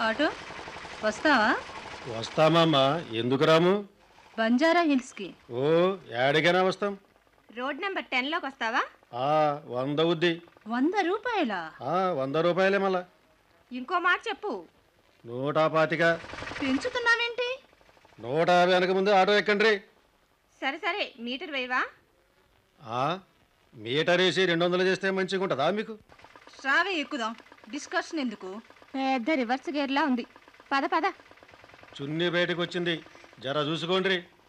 auto వస్తావా వస్తామమ్మా ఎందుకు రాము బంజారా హిల్స్కి ఓ ఏడికైనా వస్తాం రోడ్ నెంబర్ టెన్లోకి వస్తావా ఆ వంద ఉద్ది వంద రూపాయల ఆ వంద రూపాయలే మళ్ళా ఇంకో మాట చెప్పు నూట పాతిక పెంచుతున్నావేంటి నూట యాభై వెనక ముందు ఆటో ఎక్కండి సరే సరే మీటర్ వేయవా ఆ మీటర్ వేసి రెండు వందలు చేస్తే మంచిగా ఉంటుందా మీకు రావే ఎక్కుదాం డిస్కషన్ ఎందుకు పెద్ద రివర్స్ గేర్లా ఉంది పద పద చున్నీ బయటకు వచ్చింది జర చూసుకోండి